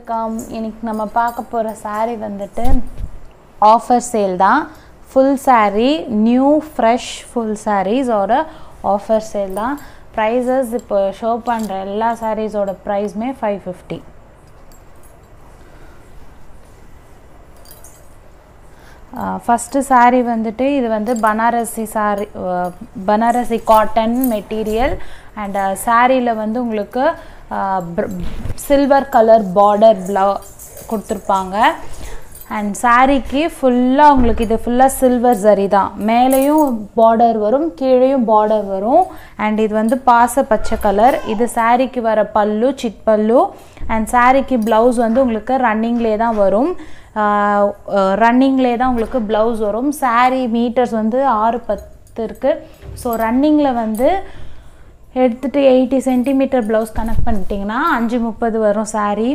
வணக்கம் இன்னைக்கு நம்ம பார்க்க போகிற saree வந்துட்டு ஆஃபர் சேல் தான் full saree new fresh full சாரீஸோட ஆஃபர் சேல் தான் ப்ரைஸஸ் இப்போ ஷோ பண்ணுற எல்லா சாரீஸோட ப்ரைஸுமே ஃபைவ் ஃபிஃப்டி ஃபஸ்ட்டு saree வந்துட்டு இது வந்து Banarasi sari Banarasi cotton material and சாரியில் வந்து உங்களுக்கு சில்வர் கலர் பார்டர் ப்ளவு கொடுத்துருப்பாங்க அண்ட் சாரீக்கு ஃபுல்லாக உங்களுக்கு இது ஃபுல்லாக சில்வர் சரி தான் மேலேயும் பார்டர் வரும் கீழேயும் பார்டர் வரும் அண்ட் இது வந்து பாச பச்சை கலர் இது சாரீக்கு வர பல்லு சிட் பல்லு அண்ட் சாரீக்கு ப்ளவுஸ் வந்து உங்களுக்கு ரன்னிங்லே தான் வரும் ரன்னிங்லே தான் உங்களுக்கு ப்ளவுஸ் வரும் சாரீ மீட்டர்ஸ் வந்து ஆறு பத்து இருக்குது ஸோ ரன்னிங்கில் வந்து எடுத்துகிட்டு எயிட்டி சென்டிமீட்டர் ப்ளவுஸ் கனெக்ட் பண்ணிட்டீங்கன்னா அஞ்சு முப்பது வரும் சாரீ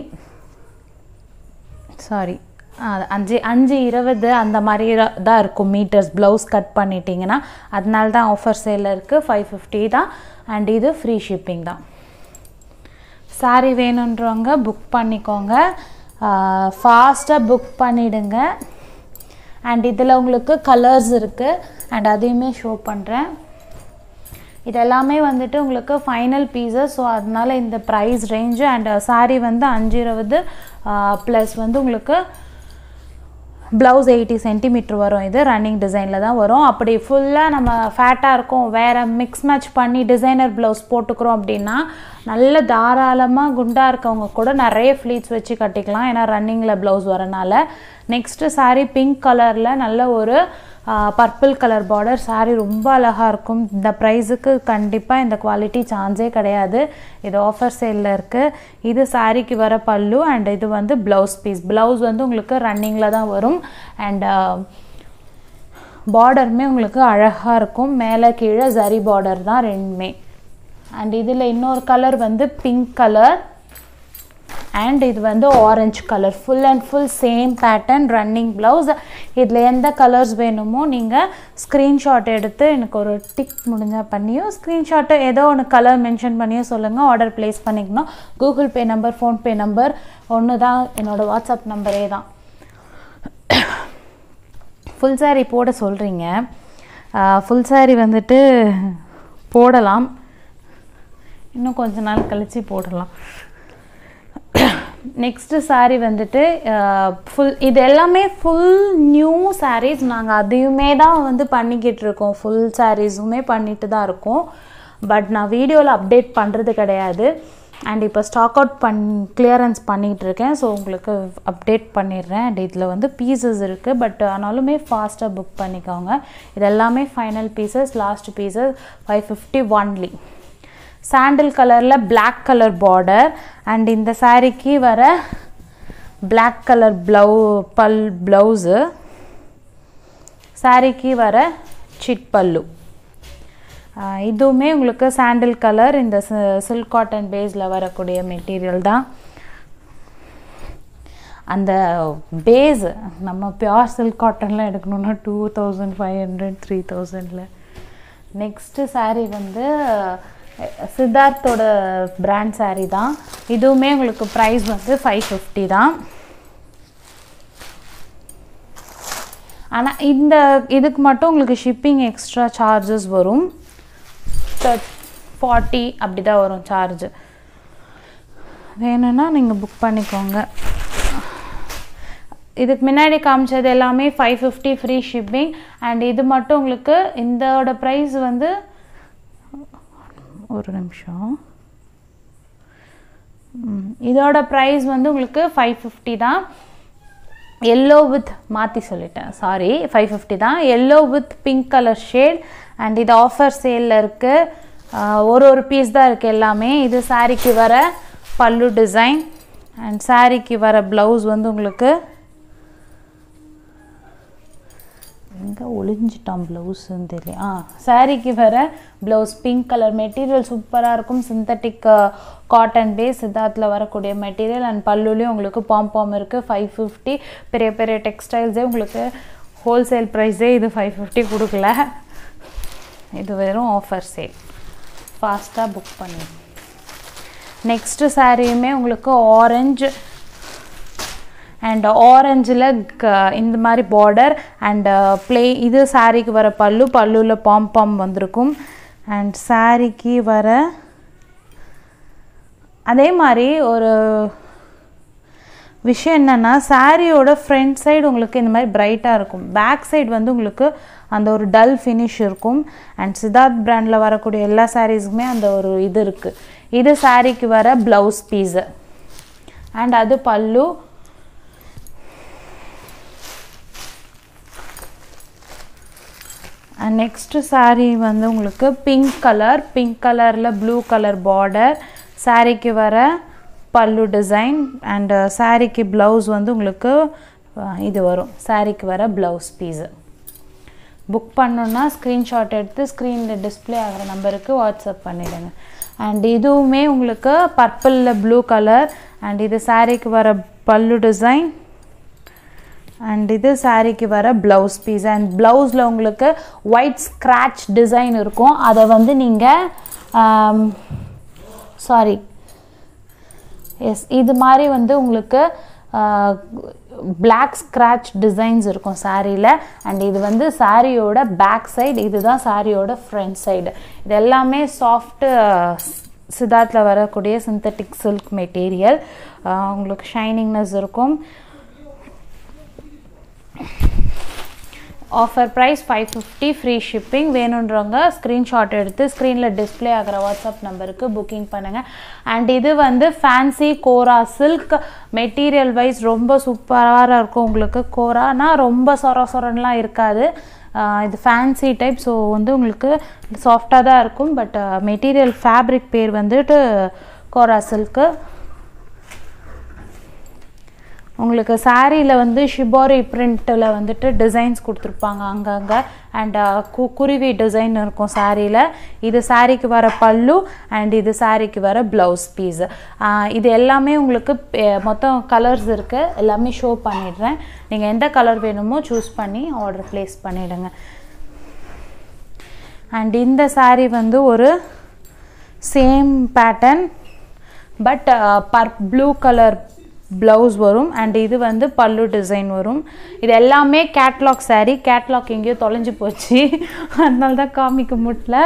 சாரி அஞ்சு அஞ்சு இருபது அந்த மாதிரி தான் இருக்கும் மீட்டர்ஸ் ப்ளவுஸ் கட் பண்ணிட்டீங்கன்னா அதனால தான் ஆஃபர் சேலில் இருக்குது ஃபைவ் ஃபிஃப்டி தான் அண்ட் இது ஃப்ரீ ஷிப்பிங் தான் சாரீ வேணுன்றவங்க புக் பண்ணிக்கோங்க ஃபாஸ்ட்டாக புக் பண்ணிவிடுங்க அண்ட் இதில் உங்களுக்கு கலர்ஸ் இருக்குது அண்ட் அதையுமே ஷோ பண்ணுறேன் இது எல்லாமே வந்துட்டு உங்களுக்கு ஃபைனல் பீசஸ் ஸோ அதனால இந்த ப்ரைஸ் ரேஞ்சு அண்ட் சாரீ வந்து அஞ்சு இருபது ப்ளஸ் வந்து உங்களுக்கு ப்ளவுஸ் எயிட்டி சென்டிமீட்ரு வரும் இது ரன்னிங் டிசைனில் தான் வரும் அப்படி ஃபுல்லாக நம்ம ஃபேட்டாக இருக்கும் வேறு மிக்ஸ் மேட்ச் பண்ணி டிசைனர் ப்ளவுஸ் போட்டுக்கிறோம் அப்படின்னா நல்ல தாராளமாக குண்டாக இருக்கவங்க கூட நிறைய ஃப்ளீட்ஸ் வச்சு கட்டிக்கலாம் ஏன்னா ரன்னிங்கில் ப்ளவுஸ் வரனால நெக்ஸ்ட்டு சாரீ பிங்க் கலரில் நல்ல ஒரு பர்பிள் கலர் பார்டர் சாரீ ரொம்ப அழகாக இருக்கும் இந்த ப்ரைஸுக்கு கண்டிப்பாக இந்த குவாலிட்டி சான்ஸே கிடையாது இது ஆஃபர் சேலில் இருக்குது இது சாரீக்கு வர பல்லு அண்ட் இது வந்து ப்ளவுஸ் பீஸ் ப்ளவுஸ் வந்து உங்களுக்கு ரன்னிங்கில் தான் வரும் அண்ட் பார்டருமே உங்களுக்கு அழகாக இருக்கும் மேலே கீழே ஜரி பார்டர் தான் ரெண்டுமே அண்ட் இதில் இன்னொரு கலர் வந்து பிங்க் கலர் அண்ட் இது வந்து orange colour full and full same pattern running blouse இதில் எந்த கலர்ஸ் வேணுமோ நீங்கள் ஸ்க்ரீன்ஷாட் எடுத்து எனக்கு ஒரு டிக் முடிஞ்சால் பண்ணியோ ஸ்க்ரீன்ஷாட்டு ஏதோ ஒன்று கலர் மென்ஷன் பண்ணியோ சொல்லுங்கள் ஆர்டர் ப்ளேஸ் பண்ணிக்கணும் Google Pay number PhonePe number ஒன்று தான் என்னோடய வாட்ஸ்அப் நம்பரே தான் ஃபுல் சாரீ போட சொல்கிறீங்க ஃபுல் சாரீ வந்துட்டு போடலாம் இன்னும் கொஞ்ச நாள் கழித்து போடலாம் நெக்ஸ்ட்டு சாரீ வந்துட்டு ஃபுல் இது எல்லாமே ஃபுல் நியூ சாரீஸ் நாங்கள் அதையுமே தான் வந்து பண்ணிக்கிட்டு இருக்கோம் ஃபுல் சாரீஸுமே பண்ணிட்டு தான் இருக்கோம் பட் நான் வீடியோவில் அப்டேட் பண்ணுறது கிடையாது அண்ட் இப்போ ஸ்டாக் அவுட் பண் கிளியரன்ஸ் பண்ணிகிட்டு இருக்கேன் ஸோ உங்களுக்கு அப்டேட் பண்ணிடுறேன் அண்ட் இதில் வந்து பீசஸ் இருக்குது பட் ஆனாலுமே ஃபாஸ்ட்டாக புக் பண்ணிக்கோங்க இது எல்லாமே final pieces last pieces five fifty only sandal கலரில் பிளாக் கலர் பார்டர் அண்ட் இந்த சாரீக்கு வர பிளாக் கலர் ப்ளவு பல் ப்ளவுஸு சாரீக்கு வர சிட் பல்லு இதுவுமே உங்களுக்கு சாண்டில் கலர் இந்த சில்க் காட்டன் பேஸில் வரக்கூடிய மெட்டீரியல் தான் அந்த பேஸ் நம்ம பியோர் சில்க் காட்டனில் எடுக்கணுன்னா two thousand five hundred three தௌசண்டில் நெக்ஸ்ட்டு சாரீ வந்து சித்தார்த்தோட பிராண்ட் சாரீ தான் இதுவுமே உங்களுக்கு ப்ரைஸ் வந்து ஃபைவ் ஃபிஃப்டி தான் ஆனால் இந்த இதுக்கு மட்டும் உங்களுக்கு ஷிப்பிங் எக்ஸ்ட்ரா சார்ஜஸ் வரும் ஃபார்ட்டி அப்படி தான் வரும் சார்ஜு வேணும்னா நீங்கள் புக் பண்ணிக்கோங்க இதுக்கு முன்னாடி காமிச்சது எல்லாமே five fifty free shipping and இது மட்டும் உங்களுக்கு இதோட ப்ரைஸ் வந்து ஒரு நிமிஷம் இதோட ப்ரைஸ் வந்து உங்களுக்கு ஃபைவ் ஃபிஃப்டி தான் எல்லோ வித் மாற்றி சொல்லிட்டேன் சாரி ஃபைவ் ஃபிஃப்டி தான் yellow with pink colour shade and இது ஆஃபர் சேலில் இருக்குது ஒரு ஒரு பீஸ் தான் இருக்குது எல்லாமே இது சாரீக்கு வர பல்லு டிசைன் அண்ட் சாரீக்கு வர ப்ளவுஸ் வந்து உங்களுக்கு எங்கே ஒளிஞ்சிட்டான் ப்ளவுஸுன்னு தெரியல ஆ சாரீக்கு வர ப்ளவுஸ் பிங்க் கலர் மெட்டீரியல் சூப்பராக இருக்கும் சிந்தட்டிக் காட்டன் பேஸ் சித்தார்த்தில் வரக்கூடிய மெட்டீரியல் அண்ட் பல்லுலேயும் உங்களுக்கு பாம்பாம் இருக்குது ஃபைவ் ஃபிஃப்டி பெரிய பெரிய டெக்ஸ்டைல்ஸே உங்களுக்கு ஹோல்சேல் ப்ரைஸே இது ஃபைவ் ஃபிஃப்டி கொடுக்கல இது வெறும் ஆஃபர் சேல் ஃபாஸ்ட்டாக புக் பண்ணி நெக்ஸ்ட்டு சாரியுமே உங்களுக்கு ஆரஞ்சு அண்ட் ஆரஞ்சில் இந்த மாதிரி பார்டர் அண்ட் ப்ளே இது சாரீக்கு வர பல்லு பல்லுவில் பாம் பாம் வந்திருக்கும் அண்ட் சாரீக்கு வர அதே மாதிரி ஒரு விஷயம் என்னென்னா சாரியோட ஃப்ரண்ட் சைடு உங்களுக்கு இந்த மாதிரி பிரைட்டாக இருக்கும் பேக் சைடு வந்து உங்களுக்கு அந்த ஒரு டல் ஃபினிஷ் இருக்கும் அண்ட் சித்தார்த் பிராண்டில் வரக்கூடிய எல்லா சாரீஸுக்குமே அந்த ஒரு இது இருக்குது இது சாரீக்கு வர ப்ளவுஸ் பீஸு அண்ட் அது பல்லு அண்ட் நெக்ஸ்ட்டு சாரீ வந்து உங்களுக்கு பிங்க் கலர் பிங்க் கலரில் ப்ளூ கலர் பார்டர் சாரீக்கு வர பல்லு டிசைன் அண்டு சாரீக்கு ப்ளவுஸ் வந்து உங்களுக்கு இது வரும் சாரீக்கு வர ப்ளவுஸ் பீஸு புக் பண்ணோன்னா ஸ்க்ரீன்ஷாட் எடுத்து ஸ்க்ரீனில் டிஸ்பிளே ஆகிற நம்பருக்கு வாட்ஸ்அப் பண்ணிவிடுங்க அண்ட் இதுவுமே உங்களுக்கு பர்பிளில் ப்ளூ கலர் அண்ட் இது சாரீக்கு வர பல்லு டிசைன் அண்ட் இது சாரீக்கு வர ப்ளவுஸ் பீஸ் அண்ட் ப்ளவுஸில் உங்களுக்கு ஒயிட் ஸ்க்ராட்ச் டிசைன் இருக்கும் அதை வந்து நீங்கள் சாரி எஸ் இது மாதிரி வந்து உங்களுக்கு பிளாக் ஸ்க்ராட்ச் டிசைன்ஸ் இருக்கும் சாரியில் அண்ட் இது வந்து சாரியோட பேக் சைடு இதுதான் சாரியோட ஃப்ரண்ட் சைடு இது எல்லாமே சாஃப்ட்டு சித்தார்த்தில் வரக்கூடிய சிந்தட்டிக் சில்க் மெட்டீரியல் உங்களுக்கு ஷைனிங்னஸ் இருக்கும் offer price five fifty free shipping வேணுன்றவங்க ஸ்க்ரீன்ஷாட் எடுத்து ஸ்க்ரீனில் டிஸ்பிளே ஆகிற வாட்ஸ்அப் நம்பருக்கு புக்கிங் பண்ணுங்கள் அண்ட் இது வந்து fancy kora silk material wise ரொம்ப சூப்பராக இருக்கும் உங்களுக்கு கோரானா ரொம்ப சொர சொரன்லாம் இருக்காது இது ஃபேன்சி டைப் ஸோ வந்து உங்களுக்கு சாஃப்டாக தான் இருக்கும் பட் மெட்டீரியல் ஃபேப்ரிக் பேர் வந்துட்டு கோரா சில்க்கு உங்களுக்கு சாரியில் வந்து ஷிபாரி பிரிண்ட்டில் வந்துட்டு டிசைன்ஸ் கொடுத்துருப்பாங்க அங்கங்கே அண்ட் கு குருவி டிசைன் இருக்கும் சாரியில் இது சாரிக்கு வர பல்லு அண்ட் இது சாரிக்கு வர ப்ளவுஸ் பீஸ் இது எல்லாமே உங்களுக்கு மொத்தம் கலர்ஸ் இருக்குது எல்லாமே ஷோ பண்ணிடுறேன் நீங்கள் எந்த கலர் வேணுமோ சூஸ் பண்ணி ஆர்டர் ப்ளேஸ் பண்ணிவிடுங்க அண்ட் இந்த சாரீ வந்து ஒரு சேம் பேட்டர்ன் பட் பர் ப்ளூ கலர் ப்ளவுஸ் வரும் அண்ட் இது வந்து பல்லு டிசைன் வரும் இது எல்லாமே கேட்லாக் சாரீ கேட்லாக் எங்கேயோ தொலைஞ்சு போச்சு அதனால தான் காமிக்க முடியல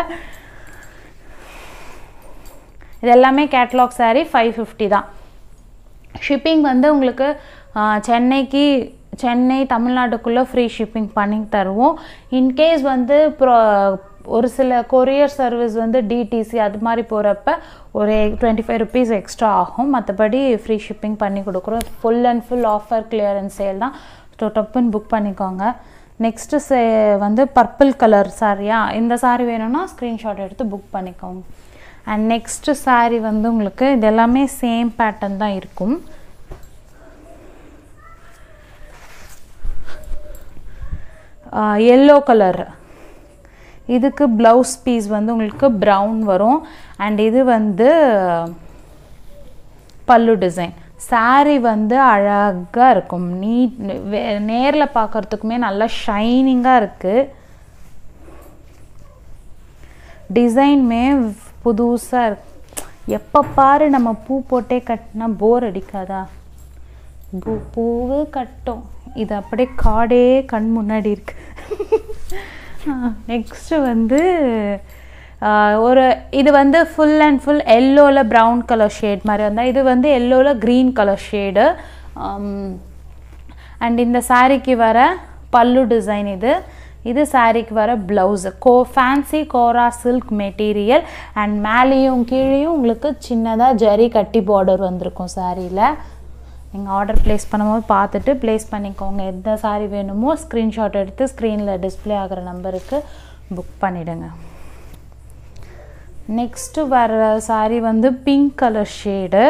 இது எல்லாமே கேட்லாக் சாரீ ஃபைவ் ஃபிஃப்டி தான் ஷிப்பிங் வந்து உங்களுக்கு சென்னைக்கு சென்னை தமிழ்நாட்டுக்குள்ளே ஃப்ரீ ஷிப்பிங் பண்ணி தருவோம் இன்கேஸ் வந்து ப்ரோ ஒரு சில கொரியர் சர்வீஸ் வந்து டிடிசி அது மாதிரி போகிறப்ப ஒரு டுவெண்ட்டி ஃபைவ் ருபீஸ் எக்ஸ்ட்ரா ஆகும் மற்றபடி ஃப்ரீ ஷிப்பிங் பண்ணி கொடுக்குறோம் full and full offer clearance sale தான் ஸோ டப்புன்னு புக் பண்ணிக்கோங்க நெக்ஸ்ட்டு சே வந்து பர்பிள் கலர் சாரியா இந்த சாரி வேணும்னா ஸ்க்ரீன்ஷாட் எடுத்து புக் பண்ணிக்கோங்க அண்ட் நெக்ஸ்ட்டு சாரி வந்து உங்களுக்கு இது எல்லாமே சேம் பேட்டர்ன் தான் இருக்கும் எல்லோ கலர் இதுக்கு ப்ளவுஸ் பீஸ் வந்து உங்களுக்கு ப்ரௌன் வரும் அண்ட் இது வந்து பல்லு டிசைன் சாரி வந்து அழகாக இருக்கும் நீட் நேரில் பார்க்குறதுக்குமே நல்லா ஷைனிங்காக இருக்குது டிசைன்மே புதுசாக இருக்கு எப்போ பாரு நம்ம பூ போட்டே கட்டினா போர் அடிக்காதா பூ பூவு கட்டும் இது அப்படியே காடே கண் முன்னாடி இருக்கு நெக்ஸ்ட்டு வந்து ஒரு இது வந்து ஃபுல் அண்ட் ஃபுல் எல்லோவில் ப்ரௌன் கலர் ஷேட் மாதிரி வந்தால் இது வந்து எல்லோவில் க்ரீன் கலர் ஷேடு அண்ட் இந்த சாரீக்கு வர பல்லு டிசைன் இது இது சாரீக்கு வர ப்ளவுஸு கோ fancy kora silk material and மேலேயும் கீழேயும் உங்களுக்கு சின்னதாக ஜரி கட்டி பார்டர் வந்திருக்கும் சாரியில் நீங்கள் ஆர்டர் ப்ளேஸ் பண்ணும்போது பார்த்துட்டு ப்ளேஸ் பண்ணிக்கோங்க எந்த சாரீ வேணுமோ ஸ்க்ரீன்ஷாட் எடுத்து ஸ்க்ரீனில் டிஸ்பிளே ஆகிற நம்பருக்கு புக் பண்ணிவிடுங்க நெக்ஸ்ட்டு வர சாரீ வந்து பிங்க் கலர் ஷேடு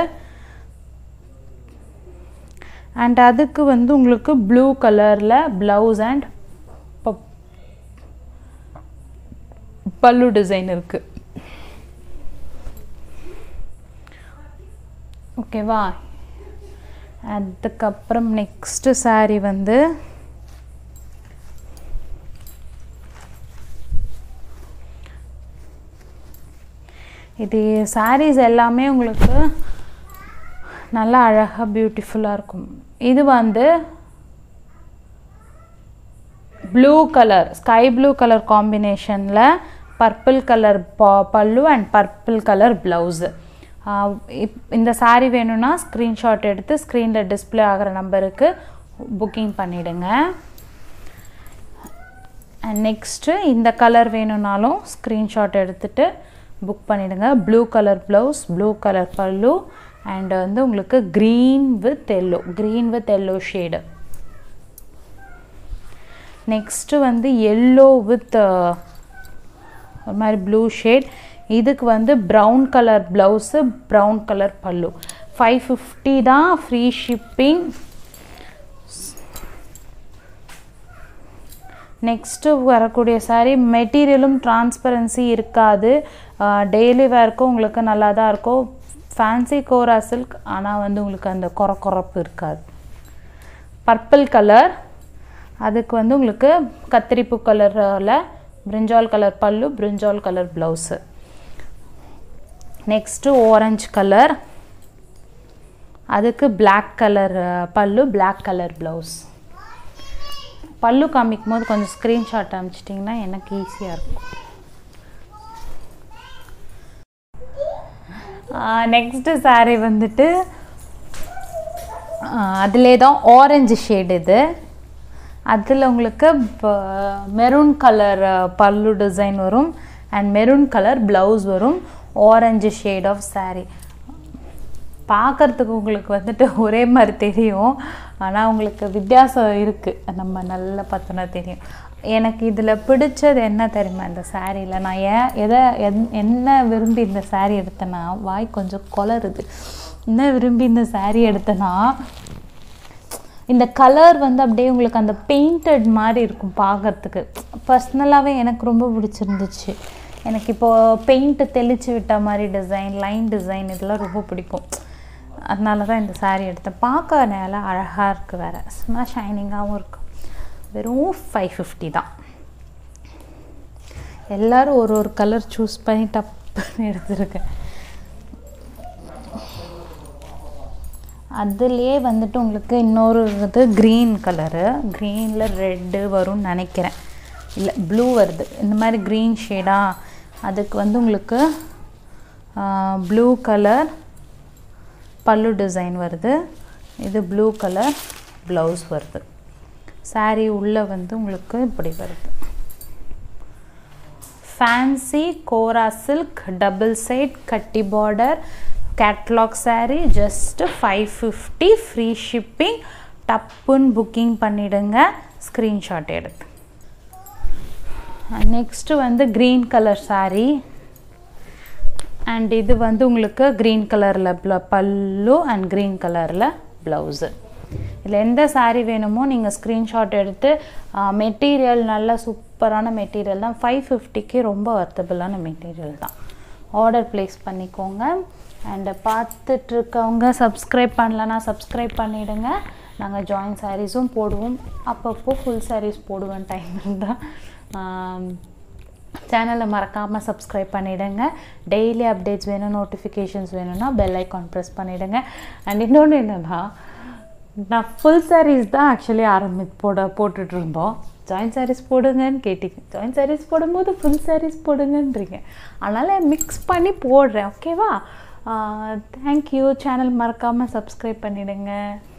அண்ட் அதுக்கு வந்து உங்களுக்கு ப்ளூ கலரில் ப்ளவுஸ் அண்ட் பல்லு டிசைன் இருக்குது ஓகேவா அதுக்கப்புறம் நெக்ஸ்ட்டு சாரீ வந்து இது சாரீஸ் எல்லாமே உங்களுக்கு நல்லா அழகாக பியூட்டிஃபுல்லாக இருக்கும் இது வந்து blue colour sky blue colour காம்பினேஷனில் பர்பிள் கலர் பல்லு அண்ட் பர்பிள் கலர் ப்ளவுஸு இந்த saree வேணும்னா ஸ்க்ரீன்ஷாட் எடுத்து ஸ்க்ரீனில் டிஸ்ப்ளே ஆகிற நம்பருக்கு புக்கிங் பண்ணிவிடுங்க அண்ட் நெக்ஸ்ட்டு இந்த கலர் வேணும்னாலும் ஸ்க்ரீன்ஷாட் எடுத்துகிட்டு புக் பண்ணிவிடுங்க blue colour blouse blue colour பல்லு அண்ட் வந்து உங்களுக்கு green with yellow green with yellow shade next வந்து எல்லோ வித் ஒரு மாதிரி ப்ளூ ஷேட் இதுக்கு வந்து brown colour blouse brown colour பல்லு ஃபைவ் ஃபிஃப்டி தான் ஃப்ரீ ஷிப்பிங் நெக்ஸ்ட்டு வரக்கூடிய saree மெட்டீரியலும் டிரான்ஸ்பரன்சி இருக்காது டெய்லி வேர்க்கும் உங்களுக்கு நல்லா தான் இருக்கும் ஃபேன்சி கோரா சில்க் ஆனால் வந்து உங்களுக்கு அந்த கொர கொரப்பு இருக்காது பர்பிள் கலர் அதுக்கு வந்து உங்களுக்கு கத்திரிப்பூ கலரில் பிரிஞ்சால் கலர் பல்லு brinjal colour blouse next orange colour அதுக்கு பிளாக் கலர் பல்லு பிளாக் கலர் ப்ளவுஸ் பல்லு காமிக்கும் போது கொஞ்சம் ஸ்க்ரீன்ஷாட் அனுப்பிச்சிட்டிங்கன்னா எனக்கு ஈஸியாக இருக்கும் நெக்ஸ்ட்டு saree வந்துட்டு அதிலே தான் ஆரஞ்சு ஷேட் இது அதில் உங்களுக்கு மெரூன் கலர் பல்லு டிசைன் வரும் அண்ட் மெரூன் கலர் ப்ளவுஸ் வரும் ஆரஞ்சு ஷேட் ஆஃப் saree பார்க்கறதுக்கு உங்களுக்கு வந்துட்டு ஒரே மாதிரி தெரியும் ஆனால் உங்களுக்கு வித்தியாசம் இருக்குது நம்ம நல்லா பார்த்தோன்னா தெரியும் எனக்கு இதில் பிடிச்சது என்ன தெரியுமா இந்த சாரியில் நான் ஏன் எதை என்- என்ன விரும்பி இந்த saree எடுத்தேன்னா வாய் கொஞ்சம் கொளருது என்ன விரும்பி இந்த saree எடுத்தேன்னா இந்த கலர் வந்து அப்படியே உங்களுக்கு அந்த பெயிண்டட் மாதிரி இருக்கும் பார்க்கறதுக்கு பர்சனலாகவே எனக்கு ரொம்ப பிடிச்சிருந்துச்சு எனக்கு இப்போது பெயிண்ட்டு தெளித்து விட்ட மாதிரி டிசைன் லைன் டிசைன் இதெல்லாம் ரொம்ப பிடிக்கும் அதனால தான் இந்த saree எடுத்தேன் பார்க்க நல்லா அழகாக இருக்குது வேறு சும்மா ஷைனிங்காகவும் இருக்கும் வெறும் ஃபைவ் ஃபிஃப்டி தான் எல்லோரும் ஒரு ஒரு கலர் சூஸ் பண்ணி டப்புன்னு எடுத்துருக்கேன் அதுலேயே வந்துட்டு உங்களுக்கு இன்னொரு இது க்ரீன் கலரு க்ரீனில் ரெட்டு வரும்னு நினைக்கிறேன் இல்லை ப்ளூ வருது இந்த மாதிரி க்ரீன் ஷேடாக அதுக்கு வந்து உங்களுக்கு ப்ளூ கலர் பல்லு டிசைன் வருது இது ப்ளூ கலர் ப்ளவுஸ் வருது saree உள்ளே வந்து உங்களுக்கு இப்படி வருது fancy kora silk double side கட்டி border catalogue saree just five fifty free shipping டப்புன்னு புக்கிங் பண்ணிடுங்க ஸ்க்ரீன்ஷாட் எடுத்து நெக்ஸ்ட்டு வந்து க்ரீன் கலர் saree அண்ட் இது வந்து உங்களுக்கு க்ரீன் கலரில் பல்லு அண்ட் க்ரீன் கலரில் ப்ளவுஸு இதில் எந்த saree வேணுமோ நீங்கள் ஸ்க்ரீன்ஷாட் எடுத்து மெட்டீரியல் நல்ல சூப்பரான மெட்டீரியல் தான் ஃபைவ் ஃபிஃப்டிக்கு ரொம்ப வர்த்தபிளான மெட்டீரியல் தான் ஆர்டர் ப்ளேஸ் பண்ணிக்கோங்க அண்டு பார்த்துட்ருக்கவங்க சப்ஸ்கிரைப் பண்ணலன்னா சப்ஸ்கிரைப் பண்ணிவிடுங்க நாங்கள் ஜாயின் சாரீஸும் போடுவோம் அப்பப்போ ஃபுல் சாரீஸ் போடுவேன் டைம் இருந்தால் சேனலை மறக்காமல் சப்ஸ்கிரைப் பண்ணிவிடுங்க டெய்லி அப்டேட்ஸ் வேணும் நோட்டிஃபிகேஷன்ஸ் வேணும்னா பெல் ஐக்கான் ப்ரெஸ் பண்ணிவிடுங்க அண்ட் இன்னொன்று என்னென்னா நான் ஃபுல் sarees தான் ஆக்சுவலி ஆரம்பி போட போட்டுட்டு இருந்தோம் ஜாயின் sarees போடுங்கன்னு கேட்டீங்க ஜாயின் sarees போடும்போது ஃபுல் sarees போடுங்கன்றீங்க அதனால் மிக்ஸ் பண்ணி போடுறேன் ஓகேவா தேங்க்யூ சேனல் மறக்காமல் சப்ஸ்கிரைப் பண்ணிவிடுங்க